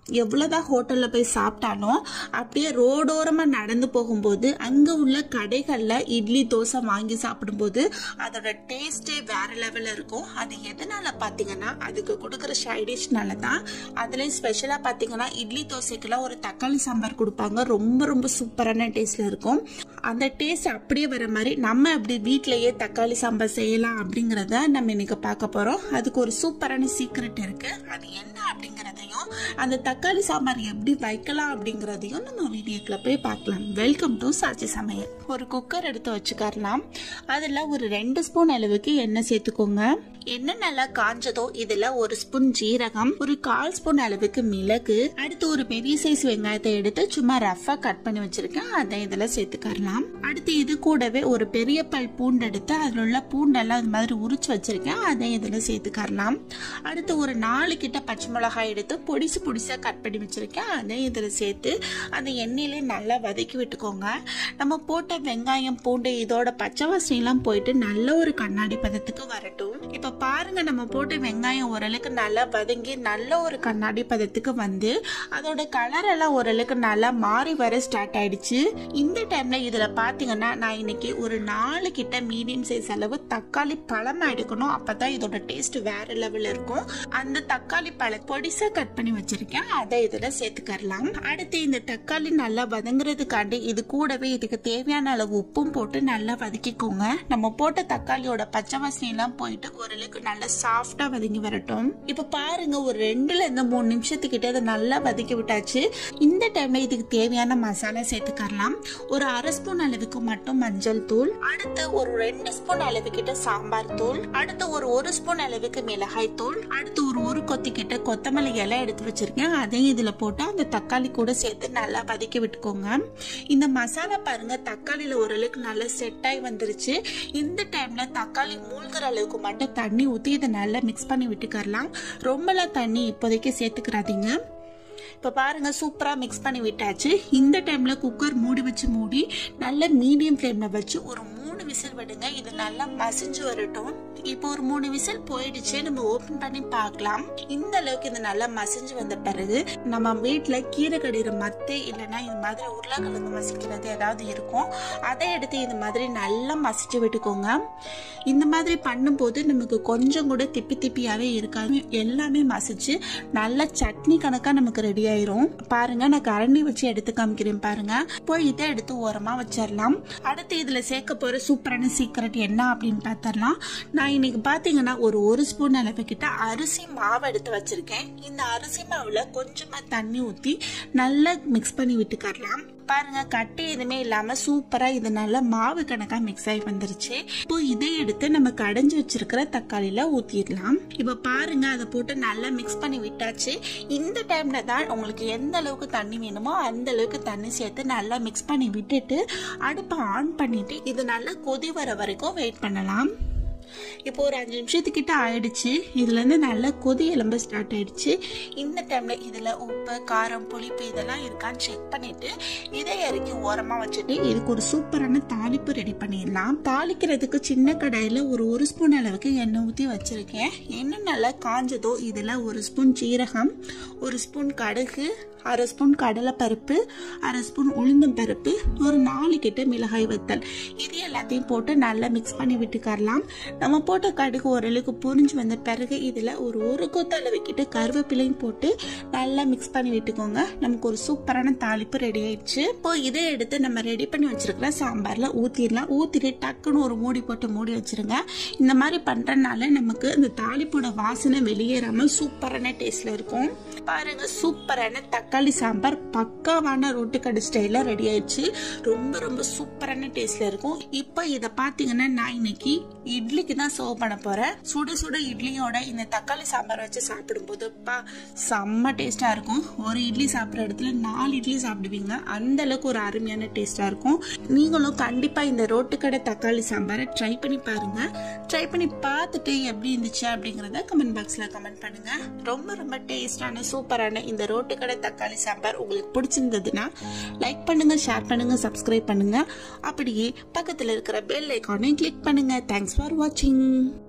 எவ்வளோதான் ஹோட்டலில் போய் சாப்பிட்டாலும் அப்படியே ரோடோரமாக நடந்து போகும்போது அங்கே உள்ள கடைகளில் இட்லி தோசை வாங்கி சாப்பிடும்போது அதோட டேஸ்ட்டே வேற லெவலில் இருக்கும் அது எதனால பார்த்தீங்கன்னா அதுக்கு கொடுக்குற சைடிஷ்னால தான் அதுலேயும் ஸ்பெஷலாக பார்த்தீங்கன்னா இட்லி தோசைக்கெல்லாம் ஒரு தக்காளி சாம்பார் கொடுப்பாங்க ரொம்ப ரொம்ப சூப்பரான டேஸ்ட்ல இருக்கும் அந்த டேஸ்ட் அப்படியே வர மாதிரி நம்ம அப்படி வீட்டிலேயே தக்காளி சாம்பார் செய்யலாம் அப்படிங்கிறத நம்ம இன்னைக்கு பார்க்க போகிறோம் அதுக்கு ஒரு சூப்பரான சீக்ரெட் இருக்கு அது என்ன அப்படிங்கிறதையும் அந்த தக்காளி சாம்பார் எப்படி வைக்கலாம் அப்படிங்கிறதையும் நம்ம வீடியோக்குள்ள போய் பார்க்கலாம் வெல்கம் டு சாட்சி சமையல் ஒரு குக்கர் எடுத்து வச்சுக்கலாம் அதில் ஒரு ரெண்டு ஸ்பூன் அளவுக்கு எண்ணெய் சேர்த்துக்கோங்க எண்ணெய் நல்லா காஞ்சதோ இதுல ஒரு ஸ்பூன் ஜீரகம் ஒரு கால் ஸ்பூன் அளவுக்கு மிளகு அடுத்து ஒரு பெரிய சைஸ் வெங்காயத்தை எடுத்து சும்மா ரஃபா கட் பண்ணி வச்சிருக்கேன் அதை இதுல சேர்த்துக்கலாம் அடுத்து இது கூடவே ஒரு பெரிய பல் பூண்டு எடுத்து அதுல உள்ள பூண்டெல்லாம் இது மாதிரி உரிச்சு வச்சிருக்கேன் அதை இதுல சேர்த்துக்கலாம் அடுத்து ஒரு நாலு கிட்ட பச்சை மிளகாய் எடுத்து பொடிசு பொடிசா கட் பண்ணி வச்சிருக்கேன் அதை இதுல சேர்த்து அந்த எண்ணெயிலே நல்லா வதக்கி விட்டுக்கோங்க நம்ம போட்ட வெங்காயம் பூண்டு இதோட பச்சை வாசனை எல்லாம் போயிட்டு நல்ல ஒரு கண்ணாடி பதத்துக்கு வரட்டும் இப்ப பாருங்க நம்ம போட்ட வெங்காயம் ஓரளவுக்கு நல்லா வதங்கி நல்ல ஒரு கண்ணாடி பதத்துக்கு வந்து அதோட கலர் எல்லாம் ஓரளவுக்கு நல்லா மாறி வர ஸ்டார்ட் ஆயிடுச்சு இந்த டைம்ல இதுல பாத்தீங்கன்னா நான் இன்னைக்கு ஒரு நாலு கிட்ட மீடியம் சைஸ் அளவு தக்காளி பழம் எடுக்கணும் அப்பதான் இதோட டேஸ்ட் வேற லெவல் இருக்கும் அந்த தக்காளி பழ பொடிசா கட் பண்ணி வச்சிருக்கேன் அதை இதுல சேர்த்துக்கறலாம் அடுத்து இந்த தக்காளி நல்லா வதங்குறதுக்காண்டி இது கூடவே இதுக்கு தேவையான அளவு உப்பும் போட்டு நல்லா வதக்கிக்கோங்க நம்ம போட்ட தக்காளியோட பச்சை வாசனை எல்லாம் போயிட்டு ஓரளவுக்கு நல்லா சாஃப்டா வதங்கி வரட்டும் இப்ப பாருங்க ஒரு ரெண்டுல இருந்து மூணு நிமிஷத்துக்கிட்ட இதை நல்லா வதக்கி விட்டாச்சு இந்த டைம்ல இதுக்கு தேவையான மசாலா சேர்த்துக்கலாம் ஒரு அரை ஸ்பூன் அளவுக்கு மட்டும் மஞ்சள் தூள் அடுத்து ஒரு ரெண்டு ஸ்பூன் அளவுக்கிட்ட சாம்பார் தூள் அடுத்து ஒரு ஒரு ஸ்பூன் அளவுக்கு மிளகாய் தூள் அடுத்து ஒரு ஒரு கொத்தி கிட்ட கொத்தமல்லி இலை எடுத்து வச்சிருக்கேன் அதையும் இதுல போட்டு அந்த தக்காளி கூட சேர்த்து நல்லா வதக்கி விட்டுக்கோங்க இந்த மசாலா பாருங்க தக்காளியில ஓரளவுக்கு நல்லா செட் ஆகி வந்துருச்சு இந்த டைம்ல தக்காளி மூழ்கிற அளவுக்கு மட்டும் தண்ணி ஊற்றி இதை நல்லா மிக்ஸ் பண்ணி விட்டுக்கரலாம் ரொம்பலாம் தண்ணி இப்போதைக்கு சேர்த்துக்கிறாதீங்க இப்போ பாருங்க சூப்பராக மிக்ஸ் பண்ணி விட்டாச்சு இந்த டைம்ல குக்கர் மூடி வச்சு மூடி நல்ல மீடியம் ஃப்ளேம்ல வச்சு ஒரு மூணு விசில் விடுங்க இது நல்லா மசிஞ்சு வரட்டும் இப்போ ஒரு மூணு விசில் போயிடுச்சு நம்ம ஓபன் பண்ணி பார்க்கலாம் இந்த அளவுக்கு இது நல்லா மசிஞ்சு வந்த பிறகு நம்ம வீட்டுல கீரை கடிகிற மத்து இல்லைன்னா இது மாதிரி உருளைக்கிழங்கு மசிக்கிறது ஏதாவது இருக்கும் அதை எடுத்து இது மாதிரி நல்லா மசிச்சு விட்டுக்கோங்க இந்த மாதிரி பண்ணும்போது நமக்கு கொஞ்சம் கூட திப்பி திப்பியாவே இருக்காது எல்லாமே மசிச்சு நல்ல சட்னி கணக்கா நமக்கு ரெடி ஆயிரும் பாருங்க நான் கரண்டி வச்சு எடுத்து காமிக்கிறேன் பாருங்க போய் இதை எடுத்து ஓரமா வச்சிடலாம் அடுத்து இதுல சேர்க்க போற சூப்பரான சீக்ரெட் என்ன அப்படின்னு பார்த்தரலாம் நான் இன்னைக்கு பாத்தீங்கன்னா ஒரு ஒரு ஸ்பூன் அளவு கிட்ட அரிசி மாவு எடுத்து வச்சிருக்கேன் இந்த அரிசி மாவுல கொஞ்சமா தண்ணி ஊத்தி நல்லா மிக்ஸ் பண்ணி விட்டுக்கரலாம் பாருங்க கட்டி எதுவுமே இல்லாம சூப்பரா இது நல்லா மாவு கணக்கா மிக்ஸ் ஆகி வந்துருச்சு இப்போ இதை எடுத்து நம்ம கடைஞ்சு வச்சிருக்கிற தக்காளியில ஊத்திடலாம் இப்ப பாருங்க அதை போட்டு நல்லா மிக்ஸ் பண்ணி விட்டாச்சு இந்த டைம்ல தான் உங்களுக்கு எந்த அளவுக்கு தண்ணி வேணுமோ அந்த அளவுக்கு தண்ணி சேர்த்து நல்லா மிக்ஸ் பண்ணி விட்டுட்டு அடுப்பை ஆன் பண்ணிட்டு இது நல்லா கொதி வர வரைக்கும் வெயிட் பண்ணலாம் இப்போ ஒரு அஞ்சு நிமிஷத்துக்கிட்ட ஆயிடுச்சு இதுல இருந்து நல்லா கொதி எலும்ப ஸ்டார்ட் ஆயிடுச்சு இந்த டைம்ல இதுல உப்பு காரம் புளிப்பு இதெல்லாம் இருக்கான்னு செக் பண்ணிட்டு இதை இறக்கி ஓரமா வச்சுட்டு இதுக்கு ஒரு சூப்பரான தாளிப்பு ரெடி பண்ணிடலாம் தாளிக்கிறதுக்கு சின்ன கடாயில ஒரு ஒரு ஸ்பூன் அளவுக்கு எண்ணெய் ஊற்றி வச்சிருக்கேன் எண்ணெய் நல்லா காஞ்சதோ இதுல ஒரு ஸ்பூன் ஜீரகம் ஒரு ஸ்பூன் கடுகு அரை ஸ்பூன் கடலைப்பருப்பு அரை ஸ்பூன் உளுந்தம் பருப்பு ஒரு நாலு கிட்ட மிளகாய் வத்தல் இது எல்லாத்தையும் போட்டு நல்லா மிக்ஸ் பண்ணி விட்டுக்கரலாம் நம்ம போட்ட கடுகு ஓரளவுக்கு பொரிஞ்சு வந்த பிறகு இதில் ஒரு ஒரு கொத்த அளவுக்கிட்ட கருவேப்பிலையும் போட்டு நல்லா மிக்ஸ் பண்ணி விட்டுக்கோங்க நமக்கு ஒரு சூப்பரான தாளிப்பு ரெடி ஆயிடுச்சு இப்போ இதை எடுத்து நம்ம ரெடி பண்ணி வச்சிருக்கிற சாம்பாரில் ஊற்றிடலாம் ஊற்றிட்டு டக்குன்னு ஒரு மூடி போட்டு மூடி வச்சிருங்க இந்த மாதிரி பண்ணுறதுனால நமக்கு இந்த தாளிப்போட வாசனை வெளியேறாமல் சூப்பரான டேஸ்ட்ல இருக்கும் பாருங்க சூப்பரான தக்காளி சாம்பார் பக்காவான ரோட்டுக்கடை ஸ்டைல ரெடி ஆயிடுச்சு ரொம்ப ரொம்ப சூப்பரான டேஸ்ட்ல இருக்கும் இப்போ இதை பாத்தீங்கன்னா நான் இன்னைக்கு இட்லிக்கு தான் சர்வ் பண்ண போறேன் சுட சுட இட்லியோட இந்த தக்காளி சாம்பார் வச்சு சாப்பிடும்போது பா செம்ம டேஸ்டா இருக்கும் ஒரு இட்லி சாப்பிட்ற இடத்துல நாலு இட்லி சாப்பிடுவீங்க அந்த அளவுக்கு ஒரு அருமையான டேஸ்டா இருக்கும் நீங்களும் கண்டிப்பா இந்த ரோட்டுக்கடை தக்காளி சாம்பாரை ட்ரை பண்ணி பாருங்க ட்ரை பண்ணி பார்த்துட்டு எப்படி இருந்துச்சு அப்படிங்கறத கமெண்ட் பாக்ஸ்ல கமெண்ட் பண்ணுங்க ரொம்ப ரொம்ப டேஸ்டான சூப்பரான இந்த ரோட்டுக்கடை தக்காளி சாம்பார் உங்களுக்கு பிடிச்சிருந்ததுன்னா லைக் பண்ணுங்க ஷேர் பண்ணுங்க சப்ஸ்கிரைப் பண்ணுங்க அப்படியே பக்கத்துல இருக்கிற பெல் ஐக்கானையும் கிளிக் பண்ணுங்க தேங்க்ஸ் ஃபார் வாட்சிங்